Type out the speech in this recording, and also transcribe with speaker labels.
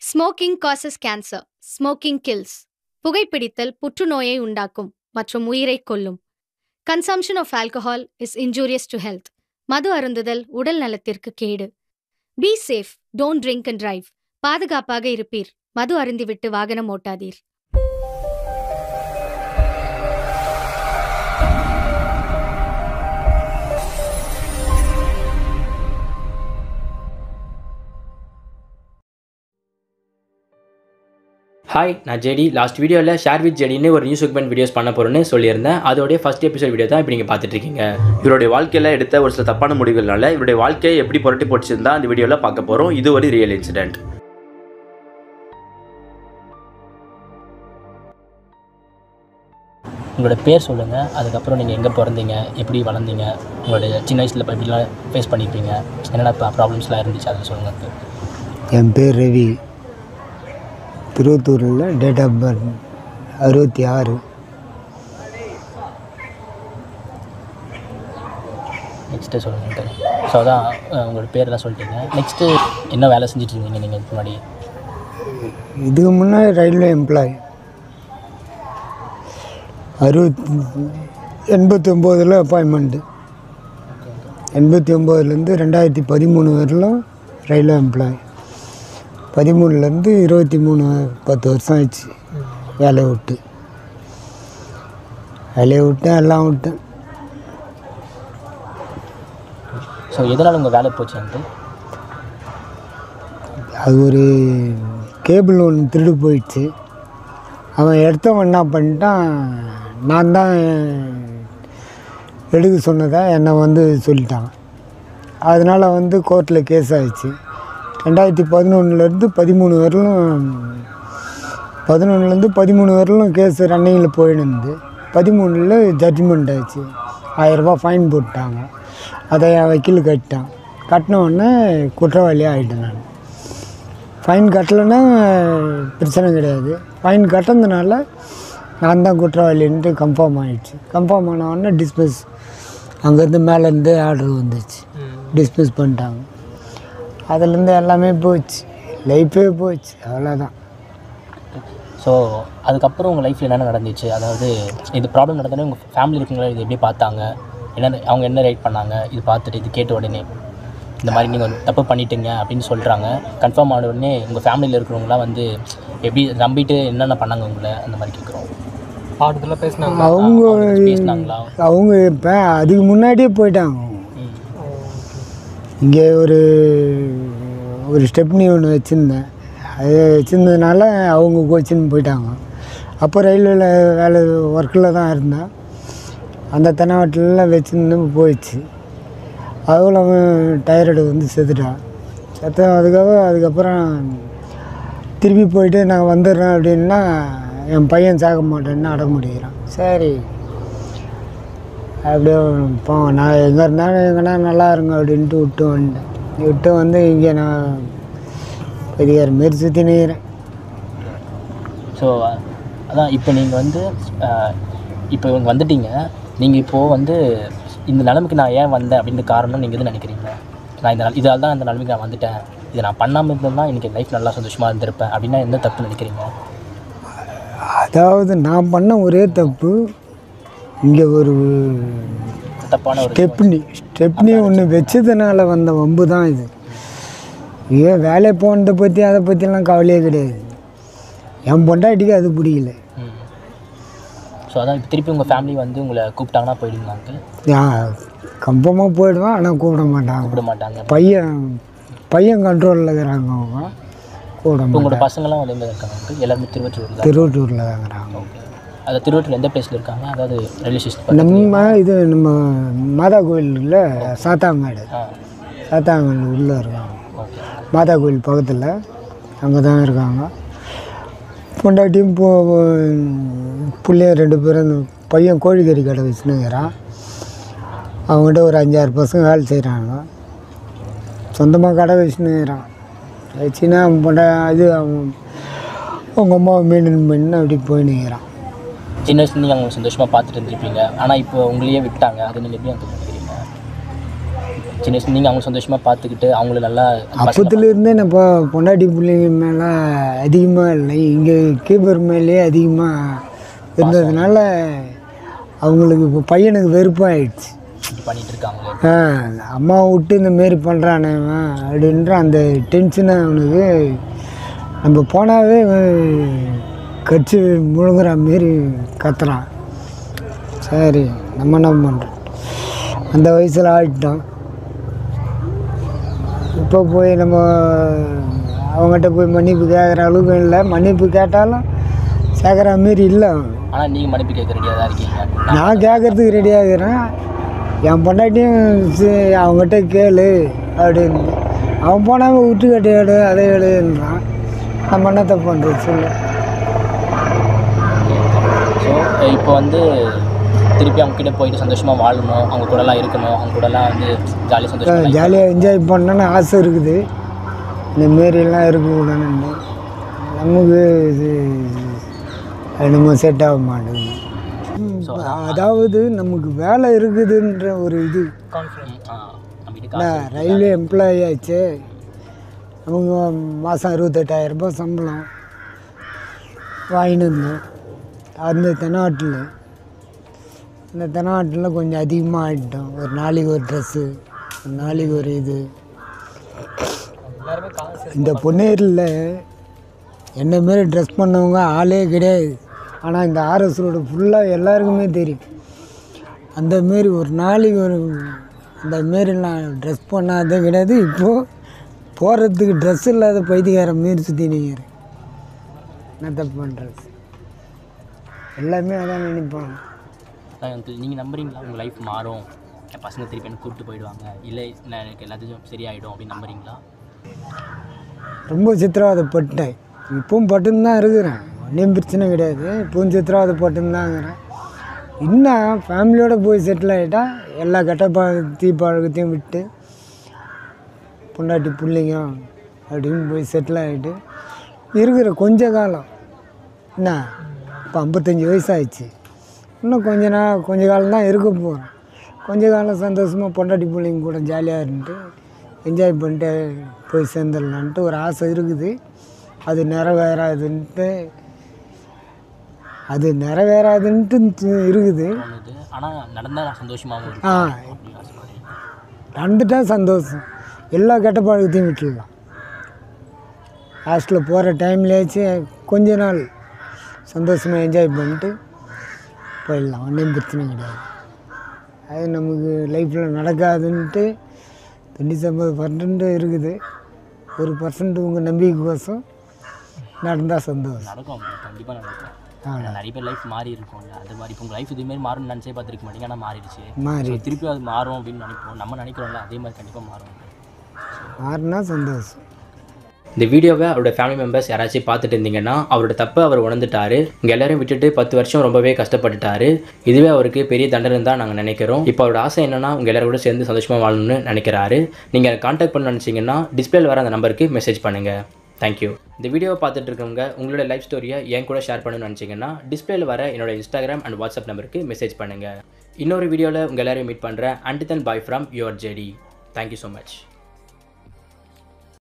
Speaker 1: Smoking causes cancer smoking kills புகைப்பிடித்தல் புற்றுநோயை உண்டாக்கும் மற்றும் உயிரை கொல்லும் consumption of alcohol is injurious to health மது அருந்துதல் உடல் நலத்திற்கு கேடு be safe don't drink and drive பாதுகாப்பாக இருப்பீர் மது அருந்திவிட்டு வாகனம் ஓட்டாதீர்
Speaker 2: ஹாய் நான் ஜெடி லாஸ்ட் வீடியோவில் ஷேர் வித் ஜெடின்னு ஒரு நியூ செக்மெண்ட் வீடியோஸ் பண்ண போகிறேன்னு சொல்லியிருந்தேன் அதோடைய ஃபஸ்ட் எபிசோட் வீடியோ தான் இப்போ நீங்கள் பார்த்துட்டு இருக்கீங்க இவருடைய வாழ்க்கையில் எடுத்த ஒரு சில தப்பான முடிவுகள்னால இவருடைய வாழ்க்கையை எப்படி புரட்டி போட்டுச்சிருந்தா அந்த வீடியோவில் பார்க்க போகிறோம் இது ஒரு ரியல் இன்சிடென்ட்
Speaker 3: உங்களோட பேர் சொல்லுங்கள் அதுக்கப்புறம் நீங்கள் எங்கே பிறந்தீங்க எப்படி வளர்ந்தீங்க உங்களுடைய சின்ன வயசில் இப்போ எப்படிலாம் ஃபேஸ் பண்ணியிருப்பீங்க என்னென்ன ப்ராப்ளம்ஸ்லாம் இருந்துச்சு அதை சொல்லுங்கள்
Speaker 4: என் பேர் ரவி திருவத்தூரில் டேட் ஆஃப் பர்த் அறுபத்தி ஆறு
Speaker 3: நெக்ஸ்ட்டு சொல்லுங்கள் ஸோ அதான் அஹ், உங்களோட பேர்லாம் சொல்லிட்டீங்க நெக்ஸ்ட்டு என்ன வேலை செஞ்சுட்டு இருந்தீங்க நீங்கள் இதுக்கு முன்னாடி
Speaker 4: இதுக்கு முன்னாடி ரயில்வே எம்ப்ளாய் அறுபத்தி எண்பத்தி ஒம்போதில் அப்பாயின்மெண்ட்டு எண்பத்தி ஒம்போதுலேருந்து ரெண்டாயிரத்தி பதிமூணு வரலும் ரயில்வே எம்ப்ளாய் பதிமூணுலேருந்து இருபத்தி மூணு பத்து வருஷம் ஆச்சு வேலையை விட்டு வேலையை விட்டேன் எல்லாம் விட்டேன்
Speaker 3: ஸோ எதனால் உங்கள் வேலை போச்சு அங்கிள்
Speaker 4: அது ஒரு கேபிள் ஒன்று திருடு போயிடுச்சு அவன் எடுத்தவன் என்ன பண்ணிட்டான் நான் தான் எடுக்க சொன்னதை என்னை வந்து சொல்லிட்டான் அதனால் வந்து கோர்ட்டில் கேஸ் ஆயிடுச்சு ரெண்டாயிரத்தி பதினொன்றுலேருந்து பதிமூணு வரலும் பதினொன்றுலேருந்து பதிமூணு வரலும் கேஸ் ரன்னிங்கில் போயிருந்து பதிமூணில் ஜட்ஜ்மெண்ட் ஆயிடுச்சு ஆயிரரூபா ஃபைன் போட்டாங்க அதை என் வக்கீல் கட்டிட்டான் கட்டின உடனே குற்றவாளியாக ஆகிட்டேன் நான் ஃபைன் கட்டலைன்னா பிரச்சனை கிடையாது ஃபைன் கட்டினதுனால நான் தான் குற்றவாளின்ட்டு கன்ஃபார்ம் ஆகிடுச்சு கன்ஃபார்ம் ஆன உடனே டிஸ்மிஸ் அங்கேருந்து மேலேருந்து ஆர்டர் வந்துச்சு டிஸ்மிஸ் பண்ணிட்டாங்க அதுலேருந்து எல்லாமே போச்சு லைஃபே போச்சு அவ்வளோதான்
Speaker 3: ஸோ அதுக்கப்புறம் உங்கள் லைஃப்பில் என்னென்ன நடந்துச்சு அதாவது இது ப்ராப்ளம் நடந்தோடனே உங்கள் ஃபேமிலி இருக்கவங்களா இது எப்படி பார்த்தாங்க என்ன அவங்க என்ன ரைட் பண்ணாங்க இது பார்த்துட்டு இது கேட்ட உடனே இந்த மாதிரி நீங்கள் தப்பு பண்ணிட்டீங்க அப்படின்னு சொல்கிறாங்க கன்ஃபார்ம் ஆன உடனே உங்கள் ஃபேமிலியில் இருக்கிறவங்களாம் வந்து எப்படி நம்பிட்டு என்னென்ன பண்ணாங்க உங்களை அந்த மாதிரி கேட்குறோம்
Speaker 5: ஆடுதெல்லாம் பேசினாங்க
Speaker 4: அவங்க
Speaker 3: பேசினாங்களா
Speaker 4: அவங்க இப்போ அதுக்கு முன்னாடியே போயிட்டாங்க
Speaker 3: ம்
Speaker 4: இங்கே ஒரு ஒரு ஸ்டெப்னி ஒன்று வச்சுருந்தேன் அது வச்சுருந்ததுனால அவங்க கோச்சின்னு போயிட்டாங்க அப்போ ரயில்வேல வேலை ஒர்க்கில் தான் இருந்தேன் அந்த தென்னாவட்டிலலாம் வச்சுருந்து போயிடுச்சு அதுவும் அவன் டைராய்டு வந்து செத்துட்டான் செத்த அதுக்காக அதுக்கப்புறம் திருப்பி போயிட்டு நான் வந்துடுறேன் அப்படின்னா என் பையன் சாக மாட்டேன்னு அடம் முடிகிறான் சரி அப்படியே போங்க நான் எங்கே இருந்தாலும் எங்கன்னா நல்லா இருங்க அப்படின்ட்டு விட்டு வந்துட்டேன் விட்டு வந்து இங்கே நான் பெரியார் மாரி சுற்றி நிற்கிறேன்
Speaker 3: ஸோ அதான் இப்போ நீங்கள் வந்து அஹ், இப்போ இவங்க வந்துட்டீங்க நீங்கள் இப்போது வந்து இந்த நிலைமைக்கு நான் ஏன் வந்தேன் அப்படின்ற காரணம் நீங்கள் எது நினைக்கிறீங்க நான் இந்த நல்- இதால தான் இந்த நிலைமைக்கு நான் வந்துட்டேன் இதை நான் பண்ணாமல் இருந்தேன்னா இன்றைக்கி லைஃப் நல்லா சந்தோஷமாக இருந்திருப்பேன் அப்படின்னா எந்த தப்பு நினைக்கிறீங்க
Speaker 4: அதாவது நான் பண்ண ஒரே தப்பு இங்கே ஒரு
Speaker 3: தப்பான ஒரு
Speaker 4: ஸ்டெப்னி ஸ்டெப்னி ஒன்று வச்சதுனால வந்த வம்பு தான் இது ஏன் வேலை போனதை பற்றி அதை பற்றிலாம் கவலையே கிடையாது என் பொண்டாட்டிக்கு அது பிடிக்கல
Speaker 3: ஸோ அதான் இப்போ திருப்பி உங்கள் ஃபேமிலி வந்து உங்களை கூப்பிட்டாங்கன்னா போயிடுங்க அங்கிள்
Speaker 4: நான் கம்பமாக போயிடுவேன் ஆனால் கூப்பிட மாட்டாங்க
Speaker 3: கூப்பிட மாட்டாங்க
Speaker 4: பையன் பையன் கண்ட்ரோலில் இருக்கிறாங்க அவங்க கூட
Speaker 3: இப்போ உங்களோட
Speaker 4: மாட்டாங்க
Speaker 3: பசங்களாம் வந்து எங்கே இருக்காங்க அங்கிள் எல்லாருமே திருவற்றூர் தான்
Speaker 4: திருவட்டூரில் தான் இருக்கிறாங்க
Speaker 3: ஓகே அது திருவற்றூர் எந்த பிளேஸில் இருக்காங்க அதாவது ரயில்வே ஸ்டேஷன்
Speaker 4: நம்ம இது நம்ம மாதா கோயிலில் சாத்தாங்காடு
Speaker 3: ஆ
Speaker 4: சாத்தாங்காடு உள்ளே இருக்காங்க
Speaker 3: ஓகே
Speaker 4: மாதா கோயில் பக்கத்தில் அங்கே தான் இருக்காங்க பொண்டாட்டியும் போ பிள்ளைய ரெண்டு பேரும் இந்த பையன் கோழிக்கறி கடை வச்சுன்னுங்கிறான் அவங்ககிட்ட ஒரு அஞ்சாறு பசங்க வேலை செய்கிறாங்க சொந்தமாக கடை வச்சுன்னுங்கிறான் வச்சுன்னா அவன் பொண்டா இது அவன் அவங்க அம்மாவை மெயின்டைன் பண்ணி அப்படி போயின்னுங்கிறான்
Speaker 3: சின்ன வயசுல நீங்கள் அவங்க சந்தோஷமாக பார்த்துட்டு இருந்திருப்பீங்க ஆனால் இப்போ உங்களையே விட்டாங்க அது நீங்கள் எப்படி அந்த நினைக்கிறீங்க சின்ன வயசு நீங்கள் அவங்க சந்தோஷமாக பார்த்துக்கிட்டு அவங்கள நல்லா
Speaker 4: அப்பத்துலேருந்தே நான் இப்போ பொண்டாட்டி பிள்ளைங்க மேலே அதிகமாக இல்லை இங்கே கீப்பர் மேலேயே அதிகமாக இருந்ததுனால அவங்களுக்கு இப்போ பையனுக்கு வெறுப்பாயிடுச்சு
Speaker 3: இது பண்ணிட்டு இருக்காங்களே
Speaker 4: ஆ அம்மாவை விட்டு இந்த மாரி பண்ணுறானே இவன் அப்படின்ற அந்த டென்ஷனை அவனுக்கு நம்ம போனாவே இவன் கட்சி முழுங்குற மாரி கத்துறான் சரி நம்ம என்ன பண்ணுறோம் அந்த வயசில் ஆடிட்டோம் இப்போ போய் நம்ம அவங்ககிட்ட போய் மன்னிப்பு கேட்குற அளவுக்கு இல்லை மன்னிப்பு கேட்டாலும் சேர்க்குற மாரி இல்லை அவன்
Speaker 3: ஆனால் நீங்கள் மன்னிப்பு கேட்க ரெடியாக தான் இருக்கீங்க
Speaker 4: நான் கேட்கறதுக்கு ரெடியாகிறேன் என் பொண்டாட்டியும் சரி, அவங்ககிட்ட கேளு அப்படின்னு அவன் போனாமல் விட்டு கட்டி எடு அதை எடுன்றான் நம்ம என்னத்தை பண்ணுறது சொல்லு
Speaker 3: ஸோ இப்போ வந்து திருப்பி அவங்க கிட்ட போயிட்டு சந்தோஷமாக வாழணும் அவங்க கூடலாம் இருக்கணும் அவங்க கூடலாம் வந்து ஜாலியாக சந்தோஷமாக
Speaker 4: ஜாலியாக என்ஜாய் பண்ணணும்னு ஆசை இருக்குது இந்த மாரிலாம் இருக்கக்கூடாதுன்னு நமக்கு இது என்னமோ செட் ஆக மாட்டேங்குது அதாவது நமக்கு வேலை இருக்குதுன்ற ஒரு இது
Speaker 3: நம்ம வீட்டுக்கு
Speaker 4: நான் ரயில்வே எம்ப்ளாயி ஆச்சு அவங்க மாதம் அறுபத்தெட்டாயிரம் ரூபாய் சம்பளம் வாங்கிட்டு இருந்தோம் அந்த தென்னாட்டில் அந்த தென்னாட்டில் கொஞ்சம் அதிகமாக ஆகிட்டோம் ஒரு நாளைக்கு ஒரு ட்ரெஸ்ஸு ஒரு நாளைக்கு ஒரு இது இந்த பொன்னேரியில் என்ன மாரி ட்ரெஸ் பண்ணவங்க ஆளே கிடையாது ஆனால் இந்த ஆர்எஸ் ரோடு ஃபுல்லாக எல்லாருக்குமே தெரியும் அந்த மாரி ஒரு நாளைக்கு ஒரு அந்த மாரி நான் ட்ரெஸ் பண்ணாதே கிடையாது இப்போது போகிறதுக்கு ட்ரெஸ் இல்லாத பைத்தியக்கார மாரி சுற்றி நிற்கிறேன் என்ன தப்பு பண்ணுறது எல்லாமே அதான் நினைப்பாங்க
Speaker 3: அங்கிள் நீங்கள் நம்புறீங்களா உங்கள் லைஃப் மாறும் என் பசங்க திருப்பி எனக்கு கூப்பிட்டு போயிடுவாங்க இல்லை நான் எனக்கு எல்லாத்தையும் சரியாயிடும் அப்படின்னு நம்புறீங்களா
Speaker 4: ரொம்ப சித்திரவதைப்பட்டேன் இப்பவும் பட்டுன்னு தான் இருக்கிறேன் ஒன்றும் பிரச்சனை கிடையாது இப்பவும் சித்திரவதைப்பட்டுன்னு தான் இருக்கிறேன் இன்னும் ஃபேமிலியோடு போய் செட்டில் ஆகிட்டா எல்லா கெட்ட பழத்தி பழக்கத்தையும் விட்டு பொண்டாட்டி பிள்ளைங்க அப்படின்னு போய் செட்டில் ஆகிட்டு இருக்கிற கொஞ்ச காலம் என்ன இப்போ ஐம்பத்தஞ்சி வயசாகிடுச்சு இன்னும் கொஞ்ச நாள் கொஞ்ச காலம் தான் இருக்க போகிறேன் கொஞ்ச காலம் சந்தோஷமாக பொண்டாட்டி பிள்ளைங்க கூட ஜாலியாக இருந்துட்டு என்ஜாய் பண்ணிட்டு போய் சேர்ந்துடலான்ட்டு ஒரு ஆசை இருக்குது அது நிறைவேறாதுன்ட்டு அது நிறைவேறாதுன்ட்டு இருக்குது
Speaker 3: தோணுது ஆனால் நடந்தால் நான் சந்தோஷமாகவும்
Speaker 4: ஆ
Speaker 3: இருக்கும் அப்படின்னு ஆசைப்படுறேன்.
Speaker 4: நடந்துட்டா சந்தோஷம் எல்லா கெட்ட பழக்கத்தையும் விட்டுடலாம் ஹாஸ்டலில் போகிற டைம்லேயாச்சும் கொஞ்ச நாள் சந்தோஷமாக என்ஜாய் பண்ணிட்டு போயிடலாம் ஒன்றும் பிரச்சனை கிடையாது அது நமக்கு லைஃப்பில் நடக்காதுன்ட்டு தொண்ணூற்றி ஐம்பது பர்சன்ட் இருக்குது ஒரு பர்சன்ட் உங்கள் நம்பிக்கைக்கோசம் நடந்தால் சந்தோஷம்
Speaker 3: நடக்கும் கண்டிப்பாக நடக்கும்
Speaker 4: ஆ.
Speaker 3: ஏன்னா நிறைய பேர் லைஃப் மாறி இருக்கும்ல அது மாதிரி இப்போ உங்கள் லைஃப் இதுமாரி மாறும்னு நினச்சே பார்த்துருக்க மாட்டீங்க ஆனால் மாறிடுச்சு
Speaker 4: மாறி
Speaker 3: So, திருப்பி அது மாறும் அப்படின்னு நினைப்போம் நம்ம நினைக்கிறோம்ல அதே மாதிரி கண்டிப்பாக மாறும்
Speaker 4: மாறினா சந்தோஷம்
Speaker 2: இந்த வீடியோவை அவரோட ஃபேமிலி மெம்பர்ஸ் யாராச்சும் பார்த்துட்டு இருந்தீங்கன்னா அவரோட தப்பை அவர் உணர்ந்துட்டாரு இங்கே எல்லாரும் விட்டுட்டு பத்து வருஷம் ரொம்பவே கஷ்டப்பட்டுட்டாரு இதுவே அவருக்கு பெரிய தண்டனை தான் நாங்கள் நினைக்கிறோம் இப்போ அவரோட ஆசை என்னன்னா உங்கள் எல்லாரும் கூட சேர்ந்து சந்தோஷமாக வாழணும்னு நினைக்கிறாரு நீங்கள் கான்டாக்ட் பண்ண நினச்சிங்கன்னா டிஸ்பிளேல வர அந்த நம்பருக்கு மெசேஜ் பண்ணுங்கள் தேங்க்யூ இந்த வீடியோவை பார்த்துட்டு இருக்கவங்க உங்களோட லைஃப் ஸ்டோரியை என் கூட ஷேர் பண்ணணும்னு நினச்சிங்கன்னா டிஸ்பிளேல வர என்னோட இன்ஸ்டாகிராம் அண்ட் வாட்ஸ்அப் நம்பருக்கு மெசேஜ் பண்ணுங்கள் இன்னொரு வீடியோவில் உங்கள் எல்லாரையும் மீட் பண்ணுறேன் and then bye from your J D thank you so much